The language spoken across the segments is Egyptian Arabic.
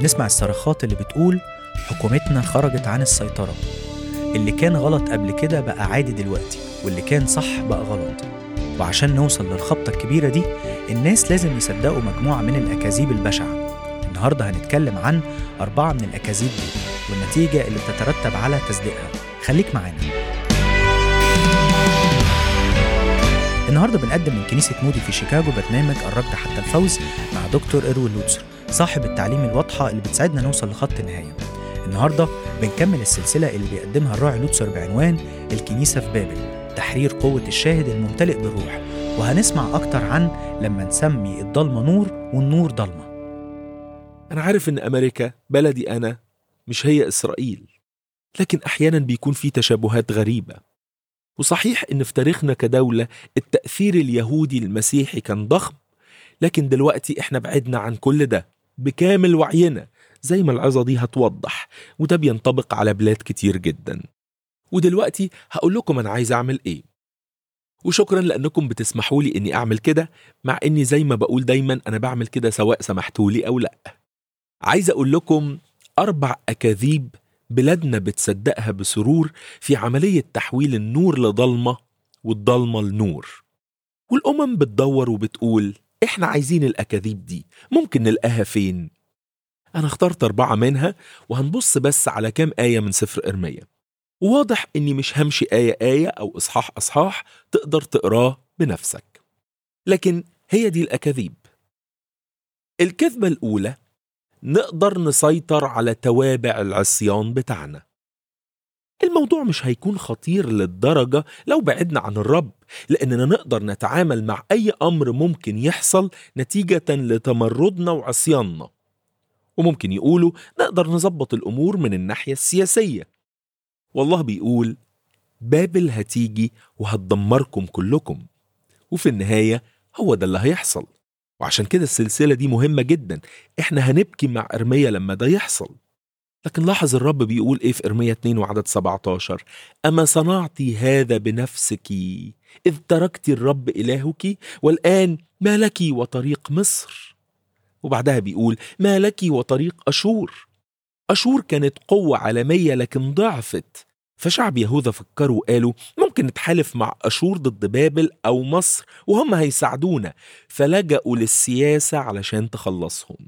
بنسمع الصرخات اللي بتقول حكومتنا خرجت عن السيطرة اللي كان غلط قبل كده بقى عادي دلوقتي واللي كان صح بقى غلط وعشان نوصل للخبطة الكبيرة دي الناس لازم يصدقوا مجموعة من الأكاذيب البشعة النهاردة هنتكلم عن أربعة من الأكاذيب دي والنتيجة اللي بتترتب على تصديقها خليك معانا النهارده بنقدم من كنيسة مودي في شيكاغو برنامج الركض حتى الفوز مع دكتور إروين لوتسر صاحب التعليم الواضحة اللي بتساعدنا نوصل لخط النهاية النهارده بنكمل السلسلة اللي بيقدمها الراعي لوتسر بعنوان الكنيسة في بابل تحرير قوة الشاهد الممتلئ بالروح وهنسمع أكتر عن لما نسمي الضلمة نور والنور ضلمة أنا عارف إن أمريكا بلدي أنا مش هي إسرائيل لكن أحيانا بيكون في تشابهات غريبة وصحيح إن في تاريخنا كدولة التأثير اليهودي المسيحي كان ضخم لكن دلوقتي إحنا بعدنا عن كل ده بكامل وعينا زي ما العظة دي هتوضح وده بينطبق على بلاد كتير جدا ودلوقتي هقول لكم أنا عايز أعمل إيه وشكرا لأنكم بتسمحوا لي إني أعمل كده مع إني زي ما بقول دايما أنا بعمل كده سواء سمحتولي أو لأ عايز أقول لكم أربع أكاذيب بلادنا بتصدقها بسرور في عملية تحويل النور لضلمة والضلمة لنور والأمم بتدور وبتقول إحنا عايزين الأكاذيب دي ممكن نلقاها فين؟ أنا اخترت أربعة منها وهنبص بس على كام آية من سفر إرميا وواضح إني مش همشي آية آية أو إصحاح إصحاح تقدر تقراه بنفسك لكن هي دي الأكاذيب الكذبة الأولى نقدر نسيطر على توابع العصيان بتاعنا الموضوع مش هيكون خطير للدرجة لو بعدنا عن الرب لأننا نقدر نتعامل مع أي أمر ممكن يحصل نتيجة لتمردنا وعصياننا وممكن يقولوا نقدر نظبط الأمور من الناحية السياسية والله بيقول بابل هتيجي وهتدمركم كلكم وفي النهاية هو ده اللي هيحصل وعشان كده السلسلة دي مهمة جدا احنا هنبكي مع إرميا لما ده يحصل لكن لاحظ الرب بيقول ايه في إرميا 2 وعدد 17 أما صنعت هذا بنفسك إذ تركت الرب إلهك والآن ما لك وطريق مصر وبعدها بيقول ما لك وطريق أشور أشور كانت قوة عالمية لكن ضعفت فشعب يهوذا فكروا وقالوا ممكن نتحالف مع أشور ضد بابل أو مصر وهم هيساعدونا فلجأوا للسياسة علشان تخلصهم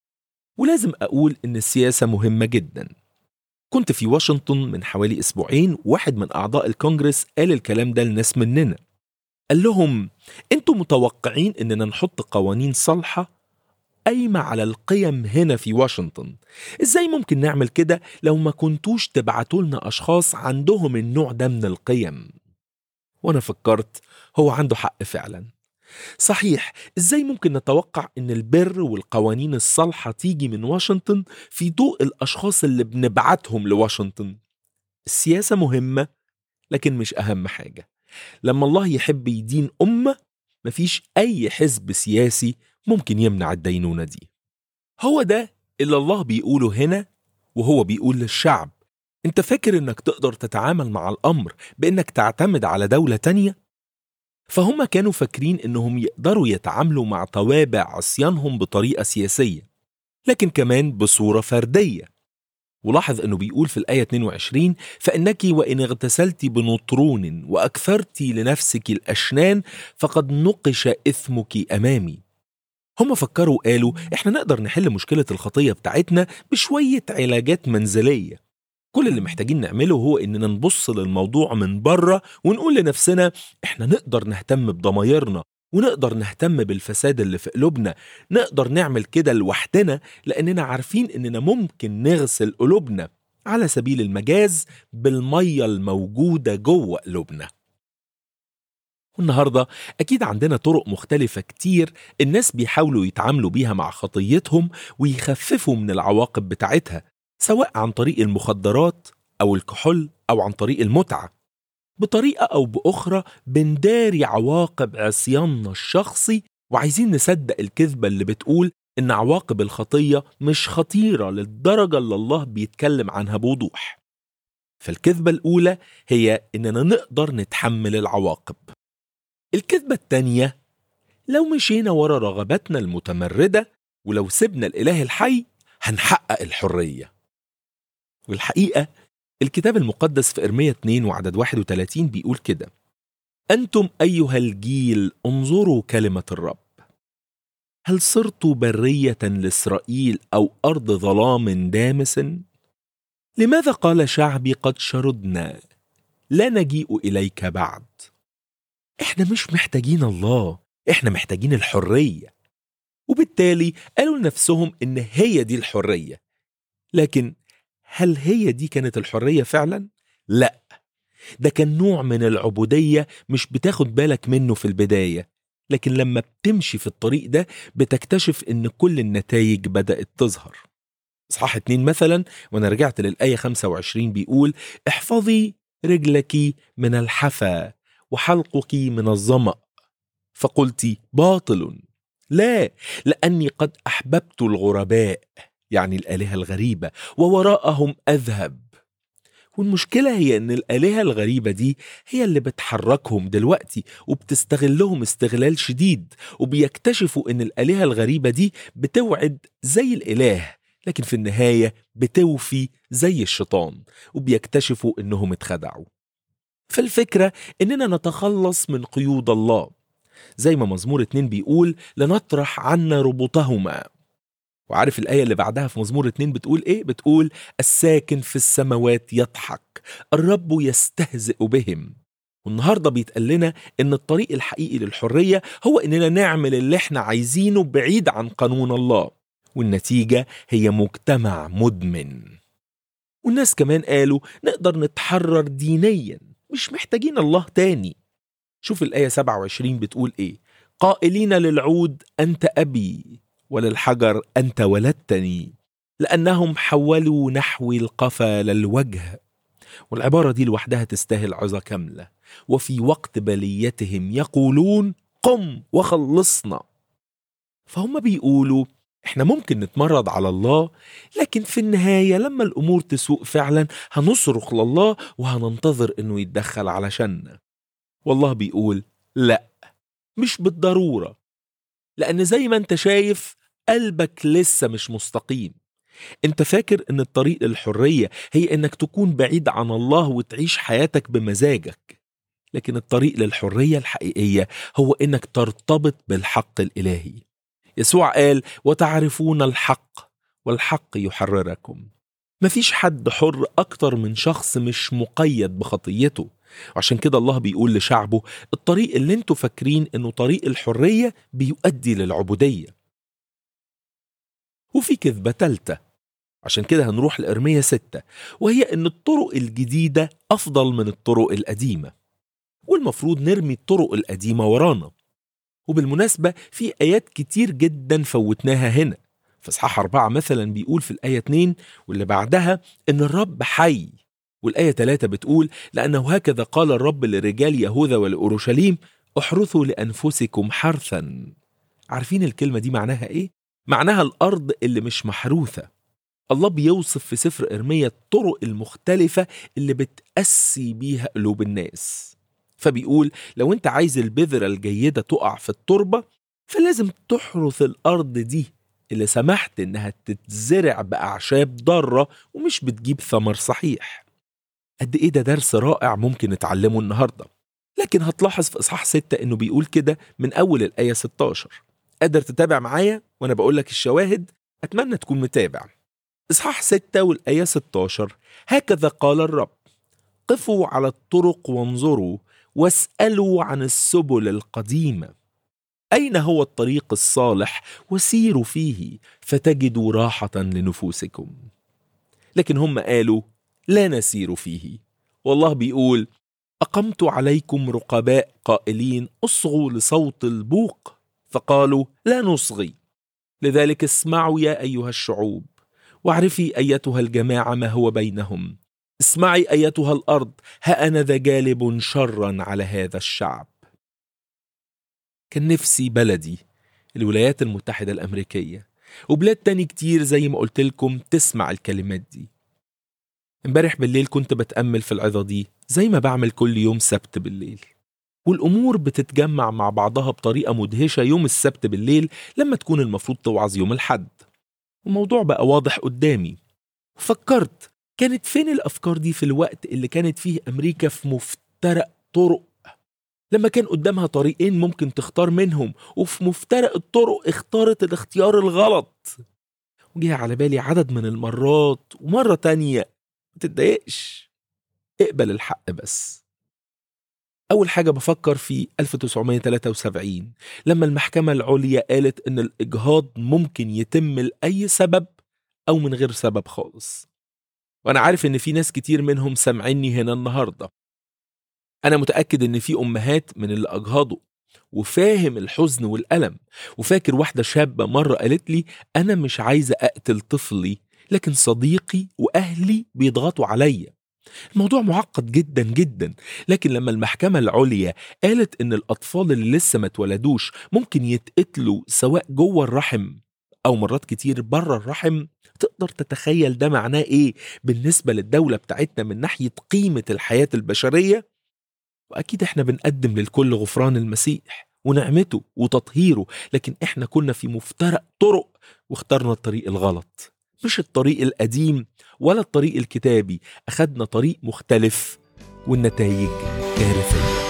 ولازم أقول إن السياسة مهمة جدا كنت في واشنطن من حوالي أسبوعين واحد من أعضاء الكونجرس قال الكلام ده لناس مننا قال لهم انتوا متوقعين اننا نحط قوانين صالحة قايمة على القيم هنا في واشنطن ازاي ممكن نعمل كده لو ما كنتوش تبعتوا لنا اشخاص عندهم النوع ده من القيم وانا فكرت هو عنده حق فعلا صحيح ازاي ممكن نتوقع ان البر والقوانين الصالحة تيجي من واشنطن في ضوء الاشخاص اللي بنبعتهم لواشنطن السياسة مهمة لكن مش اهم حاجة لما الله يحب يدين أمة مفيش أي حزب سياسي ممكن يمنع الدينونة دي هو ده اللي الله بيقوله هنا وهو بيقول للشعب انت فاكر انك تقدر تتعامل مع الأمر بانك تعتمد على دولة تانية؟ فهم كانوا فاكرين انهم يقدروا يتعاملوا مع توابع عصيانهم بطريقة سياسية لكن كمان بصورة فردية ولاحظ انه بيقول في الآية 22 فإنك وإن اغتسلت بنطرون وأكثرت لنفسك الأشنان فقد نقش إثمك أمامي هم فكروا وقالوا احنا نقدر نحل مشكلة الخطية بتاعتنا بشوية علاجات منزلية كل اللي محتاجين نعمله هو اننا نبص للموضوع من بره ونقول لنفسنا احنا نقدر نهتم بضمايرنا ونقدر نهتم بالفساد اللي في قلوبنا نقدر نعمل كده لوحدنا لاننا عارفين اننا ممكن نغسل قلوبنا على سبيل المجاز بالمية الموجودة جوه قلوبنا والنهاردة أكيد عندنا طرق مختلفة كتير الناس بيحاولوا يتعاملوا بيها مع خطيتهم ويخففوا من العواقب بتاعتها سواء عن طريق المخدرات أو الكحول أو عن طريق المتعة بطريقة أو بأخرى بنداري عواقب عصياننا الشخصي وعايزين نصدق الكذبة اللي بتقول إن عواقب الخطية مش خطيرة للدرجة اللي الله بيتكلم عنها بوضوح فالكذبة الأولى هي إننا نقدر نتحمل العواقب الكذبة التانية لو مشينا ورا رغباتنا المتمردة ولو سبنا الإله الحي هنحقق الحرية والحقيقة الكتاب المقدس في إرمية 2 وعدد 31 بيقول كده أنتم أيها الجيل انظروا كلمة الرب هل صرت برية لإسرائيل أو أرض ظلام دامس؟ لماذا قال شعبي قد شردنا لا نجيء إليك بعد؟ إحنا مش محتاجين الله إحنا محتاجين الحرية وبالتالي قالوا لنفسهم إن هي دي الحرية لكن هل هي دي كانت الحرية فعلا؟ لا ده كان نوع من العبودية مش بتاخد بالك منه في البداية لكن لما بتمشي في الطريق ده بتكتشف ان كل النتائج بدأت تظهر اصحاح اتنين مثلا وانا رجعت للآية 25 بيقول احفظي رجلك من الحفا وحلقك من الظمأ فقلت باطل لا لأني قد أحببت الغرباء يعني الآلهة الغريبة ووراءهم أذهب والمشكلة هي إن الآلهة الغريبة دي هي اللي بتحركهم دلوقتي وبتستغلهم استغلال شديد وبيكتشفوا إن الآلهة الغريبة دي بتوعد زي الإله لكن في النهاية بتوفي زي الشيطان وبيكتشفوا إنهم اتخدعوا فالفكرة إننا نتخلص من قيود الله زي ما مزمور اتنين بيقول لنطرح عنا ربطهما وعارف الآية اللي بعدها في مزمور اتنين بتقول إيه؟ بتقول الساكن في السماوات يضحك الرب يستهزئ بهم والنهاردة بيتقال لنا إن الطريق الحقيقي للحرية هو إننا نعمل اللي إحنا عايزينه بعيد عن قانون الله والنتيجة هي مجتمع مدمن والناس كمان قالوا نقدر نتحرر دينيا مش محتاجين الله تاني شوف الآية 27 بتقول إيه قائلين للعود أنت أبي وللحجر أنت ولدتني لأنهم حولوا نحوي القفا للوجه والعبارة دي لوحدها تستاهل عظة كاملة وفي وقت بليتهم يقولون قم وخلصنا فهم بيقولوا احنا ممكن نتمرد على الله لكن في النهاية لما الأمور تسوء فعلا هنصرخ لله وهننتظر انه يتدخل علشاننا والله بيقول لا مش بالضرورة لأن زي ما انت شايف قلبك لسه مش مستقيم انت فاكر ان الطريق للحرية هي انك تكون بعيد عن الله وتعيش حياتك بمزاجك لكن الطريق للحرية الحقيقية هو انك ترتبط بالحق الالهي يسوع قال وتعرفون الحق والحق يحرركم مفيش حد حر اكتر من شخص مش مقيد بخطيته عشان كده الله بيقول لشعبه الطريق اللي انتوا فاكرين انه طريق الحرية بيؤدي للعبودية وفي كذبة تالتة عشان كده هنروح لإرمية ستة وهي إن الطرق الجديدة أفضل من الطرق القديمة والمفروض نرمي الطرق القديمة ورانا وبالمناسبة في آيات كتير جدا فوتناها هنا في إصحاح أربعة مثلا بيقول في الآية 2 واللي بعدها إن الرب حي والآية 3 بتقول لأنه هكذا قال الرب لرجال يهوذا ولأورشليم احرثوا لأنفسكم حرثا عارفين الكلمة دي معناها إيه؟ معناها الأرض اللي مش محروثة الله بيوصف في سفر إرميا الطرق المختلفة اللي بتأسي بيها قلوب الناس فبيقول لو انت عايز البذرة الجيدة تقع في التربة فلازم تحرث الأرض دي اللي سمحت إنها تتزرع بأعشاب ضارة ومش بتجيب ثمر صحيح قد إيه ده درس رائع ممكن نتعلمه النهاردة لكن هتلاحظ في إصحاح 6 إنه بيقول كده من أول الآية 16 قادر تتابع معايا وأنا بقول لك الشواهد أتمنى تكون متابع إصحاح 6 والآية 16 هكذا قال الرب قفوا على الطرق وانظروا واسألوا عن السبل القديمة أين هو الطريق الصالح وسيروا فيه فتجدوا راحة لنفوسكم لكن هم قالوا لا نسير فيه والله بيقول أقمت عليكم رقباء قائلين اصغوا لصوت البوق فقالوا لا نصغي لذلك اسمعوا يا أيها الشعوب واعرفي أيتها الجماعة ما هو بينهم اسمعي أيتها الأرض ها أنا ذا جالب شرا على هذا الشعب كان نفسي بلدي الولايات المتحدة الأمريكية وبلاد تاني كتير زي ما قلت لكم تسمع الكلمات دي امبارح بالليل كنت بتأمل في العظة دي زي ما بعمل كل يوم سبت بالليل والأمور بتتجمع مع بعضها بطريقة مدهشة يوم السبت بالليل لما تكون المفروض توعظ يوم الحد الموضوع بقى واضح قدامي فكرت كانت فين الأفكار دي في الوقت اللي كانت فيه أمريكا في مفترق طرق لما كان قدامها طريقين ممكن تختار منهم وفي مفترق الطرق اختارت الاختيار الغلط وجه على بالي عدد من المرات ومرة تانية ما تتضايقش اقبل الحق بس أول حاجة بفكر في 1973 لما المحكمة العليا قالت إن الإجهاض ممكن يتم لأي سبب أو من غير سبب خالص وأنا عارف إن في ناس كتير منهم سامعيني هنا النهاردة أنا متأكد إن في أمهات من اللي أجهضوا وفاهم الحزن والألم وفاكر واحدة شابة مرة قالت لي أنا مش عايزة أقتل طفلي لكن صديقي وأهلي بيضغطوا عليا الموضوع معقد جدا جدا لكن لما المحكمة العليا قالت إن الأطفال اللي لسه ما اتولدوش ممكن يتقتلوا سواء جوه الرحم أو مرات كتير بره الرحم تقدر تتخيل ده معناه إيه بالنسبة للدولة بتاعتنا من ناحية قيمة الحياة البشرية وأكيد إحنا بنقدم للكل غفران المسيح ونعمته وتطهيره لكن إحنا كنا في مفترق طرق واخترنا الطريق الغلط مش الطريق القديم ولا الطريق الكتابي أخدنا طريق مختلف والنتائج كارثية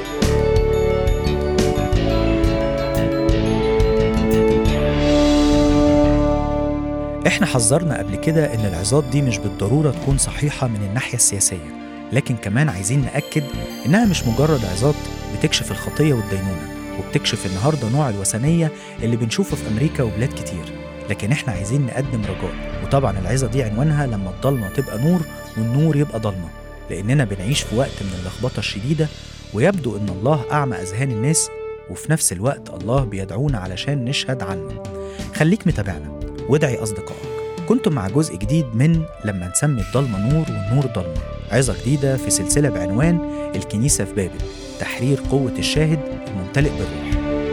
احنا حذرنا قبل كده ان العظات دي مش بالضرورة تكون صحيحة من الناحية السياسية لكن كمان عايزين نأكد انها مش مجرد عظات بتكشف الخطية والدينونة وبتكشف النهاردة نوع الوثنية اللي بنشوفه في أمريكا وبلاد كتير لكن احنا عايزين نقدم رجاء وطبعا العظة دي عنوانها لما الضلمة تبقى نور والنور يبقى ضلمة لأننا بنعيش في وقت من اللخبطة الشديدة ويبدو إن الله أعمى أذهان الناس وفي نفس الوقت الله بيدعونا علشان نشهد عنه خليك متابعنا وادعي أصدقائك كنتم مع جزء جديد من لما نسمي الضلمة نور والنور ضلمة عظة جديدة في سلسلة بعنوان الكنيسة في بابل تحرير قوة الشاهد الممتلئ بالروح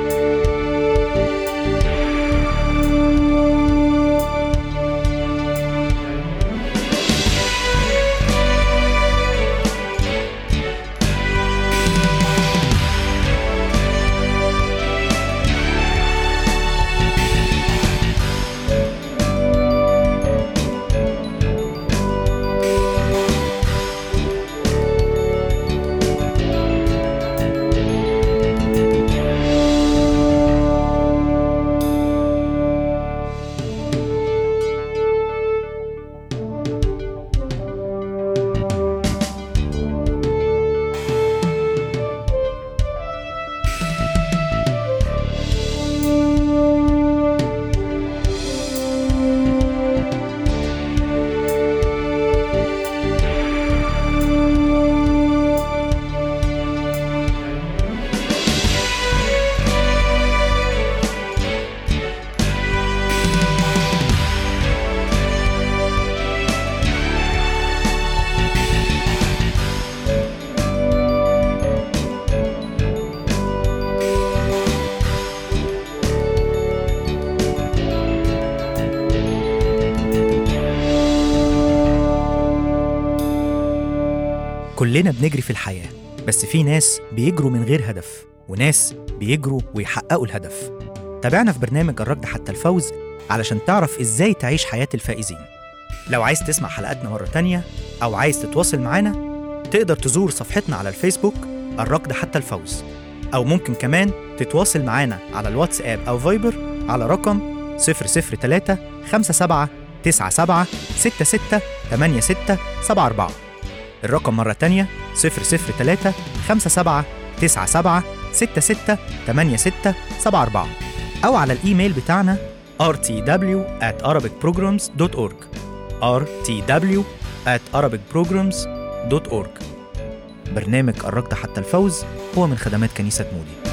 كلنا بنجري في الحياة بس في ناس بيجروا من غير هدف وناس بيجروا ويحققوا الهدف تابعنا في برنامج الركض حتى الفوز علشان تعرف ازاي تعيش حياة الفائزين لو عايز تسمع حلقاتنا مرة تانية أو عايز تتواصل معانا تقدر تزور صفحتنا على الفيسبوك الركض حتى الفوز أو ممكن كمان تتواصل معانا على الواتساب أو فايبر على رقم 003 57 97 66 86 74 الرقم مرة تانية 003 57 97 66 86 74 أو على الإيميل بتاعنا rtw at arabicprograms.org rtw at arabicprograms.org برنامج الركض حتى الفوز هو من خدمات كنيسة مودي